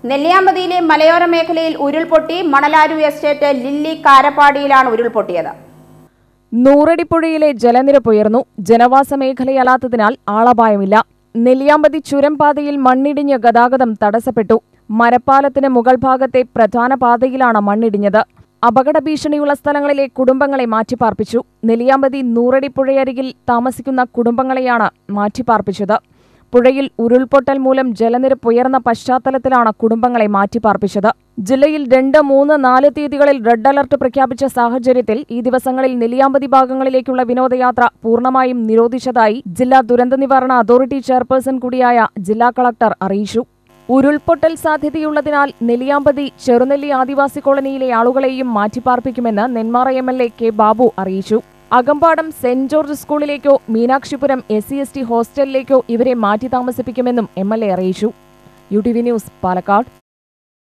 നെല്ലിയാമ്പതിയിലെ മലയോര മേഖലയിൽ ഉരുൾപൊട്ടി മണലാരു എസ്റ്റേറ്റ് ലില്ലി കാരപ്പാടിയിലാണ് ഉരുൾപൊട്ടിയത് നൂറടിപ്പുഴയിലെ ജലനിരപ്പ് ഉയർന്നു ജനവാസ മേഖലയല്ലാത്തതിനാൽ ആളപായമില്ല നെല്ലിയാമ്പതി ചുരം പാതയിൽ മണ്ണിടിഞ്ഞ് ഗതാഗതം തടസ്സപ്പെട്ടു മരപ്പാലത്തിന് മുകൾ ഭാഗത്തെ പ്രധാന പാതയിലാണ് മണ്ണിടിഞ്ഞത് അപകട ഭീഷണിയുള്ള സ്ഥലങ്ങളിലെ കുടുംബങ്ങളെ മാറ്റിപ്പാർപ്പിച്ചു നെല്ലിയാമ്പതി നൂറടിപ്പുഴയരികിൽ താമസിക്കുന്ന കുടുംബങ്ങളെയാണ് മാറ്റിപ്പാർപ്പിച്ചത് പുഴയിൽ ഉരുൾപൊട്ടൽ മൂലം ജലനിരപ്പ് ഉയർന്ന പശ്ചാത്തലത്തിലാണ് കുടുംബങ്ങളെ മാറ്റിപ്പാർപ്പിച്ചത് ജില്ലയിൽ രണ്ട് മൂന്ന് നാല് തീയതികളിൽ റെഡ് അലർട്ട് പ്രഖ്യാപിച്ച സാഹചര്യത്തിൽ ഈ ദിവസങ്ങളിൽ നെല്ലിയാമ്പതി ഭാഗങ്ങളിലേക്കുള്ള വിനോദയാത്ര പൂർണ്ണമായും നിരോധിച്ചതായി ജില്ലാ ദുരന്ത നിവാരണ അതോറിറ്റി ചെയർപേഴ്സൺ കൂടിയായ ജില്ലാ കളക്ടർ അറിയിച്ചു ഉരുൾപൊട്ടൽ സാധ്യതയുള്ളതിനാൽ നെല്ലിയാമ്പതി ചെറുനെല്ലി ആദിവാസി കോളനിയിലെ ആളുകളെയും മാറ്റിപ്പാർപ്പിക്കുമെന്ന് Nenmara M L A K Babu അറിയിച്ചു അകമ്പാടം സെന്റ് ജോർജ് സ്കൂളിലേക്കോ Meenakshipuram S C S T ഹോസ്റ്റലിലേക്കോ ഇവരെ മാറ്റി താമസിപ്പിക്കുമെന്നും എം എൽ എ അറിയിച്ചു U T V news Palakkad